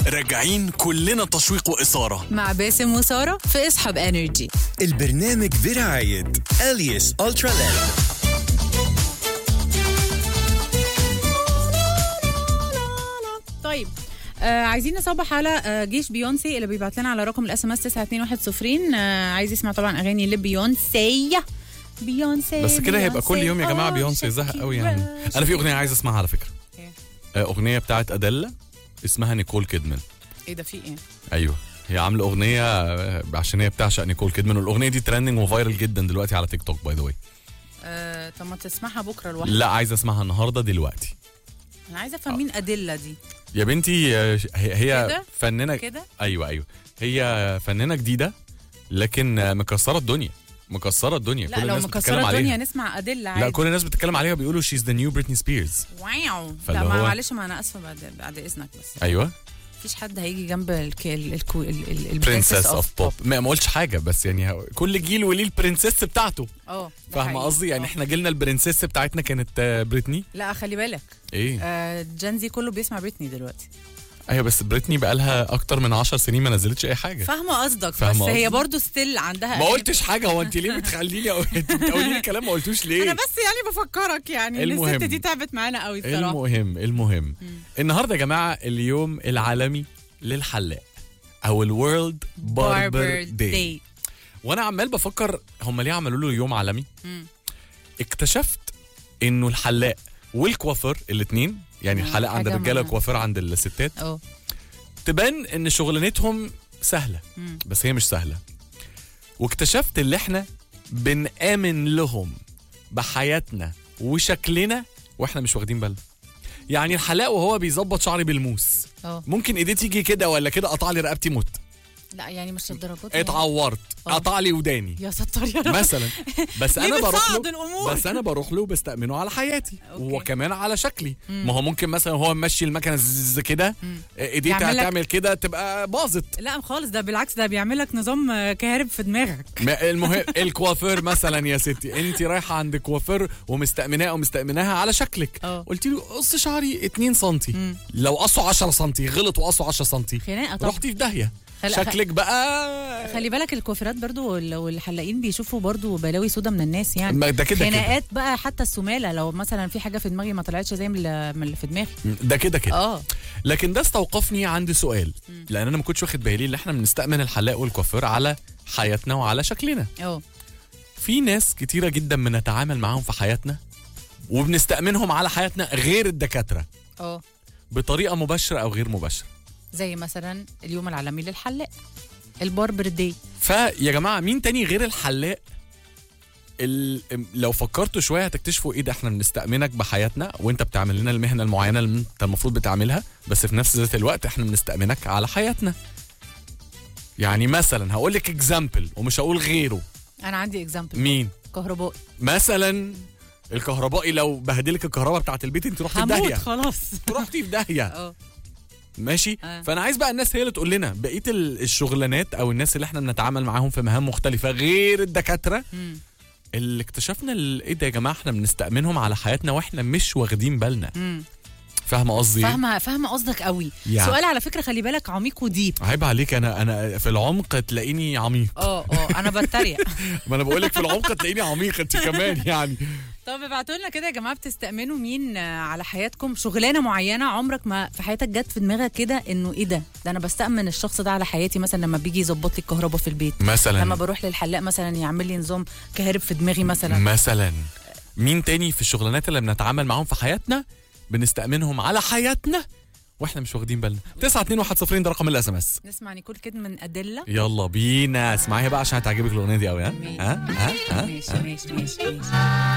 راجعين كلنا تشويق وإثارة مع باسم وسارة في اصحاب انرجي البرنامج برعاية أليس ألترا ليد طيب آه عايزين نصبح على آه جيش بيونسي اللي بيبعت لنا على رقم الاس ام اس 92110 آه عايز يسمع طبعا اغاني لبيونسي بيونسي بس كده هيبقى كل يوم يا جماعه آه، بيونسي زهق قوي يعني شاكيرا، انا في اغنيه عايز اسمعها على فكره إيه؟ آه، اغنيه بتاعت اديلا اسمها نيكول كيدمان ايه ده في ايه ايوه هي عامله اغنيه آه، عشان هي بتعشق نيكول كيدمان والاغنيه دي ترندنج وفايرل جدا دلوقتي على تيك توك باي ذا واي آه طب ما تسمعها بكره لوحدك لا عايز اسمعها النهارده دلوقتي انا عايزه افهم مين ادله دي يا بنتي آه، هي هي كده؟ فنانه كده ايوه ايوه هي فنانه جديده لكن آه، مكسره الدنيا مكسره الدنيا لا كل لو الناس بتتكلم مكسره عليها الدنيا نسمع ادله عادي لا كل الناس بتتكلم عليها بيقولوا شيز ذا نيو بريتني سبيرز واو فاللي لا ما هو- معلش ما انا اسفه بعد بعد اذنك بس ايوه مفيش حد هيجي جنب الك... ال... ال... ال... ال... ال... برنسس princess اوف of بوب pop. ما ما قلتش حاجه بس يعني هو- كل جيل وليه البرنسس بتاعته اه ده فاهمه حقيقي. قصدي يعني آه. احنا جيلنا البرنسس بتاعتنا كانت آه، بريتني لا خلي بالك ايه آه جنزي كله بيسمع بريتني دلوقتي ايوه بس بريتني بقى لها اكتر من 10 سنين ما نزلتش اي حاجه فاهمه قصدك بس فاهمة هي قصدي؟ برضو ستيل عندها ما أغاني- قلتش حاجه هو انت ليه بتخليني أقول- انت بتقولي لي كلام ما قلتوش ليه انا بس يعني بفكرك يعني إن المهم. الست دي تعبت معانا قوي الصراحه المهم المهم النهارده يا جماعه اليوم العالمي للحلاق او الورلد باربر داي وانا عمال بفكر هم ليه عملوا له يوم عالمي مم. اكتشفت انه الحلاق والكوافير الاثنين يعني مم، الحلاق عند حاجة الرجاله ما- والكوافير عند الستات اه تبان ان شغلانتهم سهله مم. بس هي مش سهله واكتشفت اللي احنا بنآمن لهم بحياتنا وشكلنا واحنا مش واخدين بالنا يعني الحلاق وهو بيظبط شعري بالموس اه ممكن ايديه تيجي كده ولا كده قطع لي رقبتي موت لا يعني مش الدرجات يعني. اتعورت اه. قطع لي وداني يا ستار يا رب مثلا بس ليه انا بروح بتصعد له الأمور؟ بس انا بروح له وبستأمنه على حياتي أوكي. وكمان على شكلي ما هو ممكن مثلا هو ماشي المكنه زز كده ايديه يعمل لك- تعمل كده تبقى باظت لا خالص ده بالعكس ده بيعمل لك نظام آه، كهرب في دماغك ما- المهم الكوافير مثلا يا ستي انت رايحه عند كوافير ومستأمناه ومستأمناها على شكلك اه. قلت له قص شعري 2 سم لو قصوا 10 سم غلط وقصوا 10 سم خناقه طبعا رحتي في داهيه خل- شكلك بقى خلي بالك الكوافيرات برضو وال- والحلاقين بيشوفوا برضو بلاوي سودا من الناس يعني ما ده كده كده خناقات بقى حتى السماله لو مثلا في حاجه في دماغي ما طلعتش زي من اللي من اللي في دماغي ده كده كده اه لكن ده استوقفني عند سؤال لان انا ما كنتش واخد بالي ان احنا بنستأمن الحلاق والكوافير على حياتنا وعلى شكلنا اه في ناس كتيره جدا بنتعامل معاهم في حياتنا وبنستأمنهم على حياتنا غير الدكاتره اه بطريقه مباشره او غير مباشره زي مثلا اليوم العالمي للحلاق الباربر داي فيا جماعه مين تاني غير الحلاق ال... لو فكرتوا شويه هتكتشفوا ايه ده احنا بنستأمنك بحياتنا وانت بتعمل لنا المهنه المعينه اللي انت المفروض بتعملها بس في نفس ذات الوقت احنا بنستأمنك على حياتنا يعني مثلا هقول لك اكزامبل ومش هقول غيره انا عندي اكزامبل مين كهربائي مثلا الكهربائي لو بهدلك الكهرباء بتاعت البيت انت رحتي في هموت داهيه خلاص رحتي في داهيه اه ماشي آه. فانا عايز بقى الناس هي اللي تقول لنا بقيه ال- الشغلانات او الناس اللي احنا بنتعامل معاهم في مهام مختلفه غير الدكاتره مم. اللي اكتشفنا ال- ايه ده يا جماعه احنا بنستأمنهم على حياتنا واحنا مش واخدين بالنا مم. فاهمه قصدي إيه؟ فاهمه فاهمه قصدك قوي يعني. سؤال على فكره خلي بالك عميق وديب عيب عليك انا انا في العمق تلاقيني عميق اه اه انا بتريق ما انا بقول لك في العمق تلاقيني عميق انت كمان يعني طب ابعتوا لنا كده يا جماعه بتستأمنوا مين آه، على حياتكم شغلانه معينه عمرك ما في حياتك جت في دماغك كده انه ايه ده ده انا بستأمن الشخص ده على حياتي مثلا لما بيجي يظبط لي الكهرباء في البيت لما مثلا بروح للحلاق مثلا يعمل لي نظام كهرب في دماغي مثلا مثلا مين تاني في الشغلانات اللي بنتعامل معاهم في حياتنا بنستأمنهم على حياتنا واحنا مش واخدين بالنا 921 ده رقم الاس ام اس نسمع نيكول كده من ادله يلا بينا اسمعيها بقى عشان هتعجبك الاغنيه دي قوي ها ماشي. ها ها ها ماشي ماشي ماشي ماشي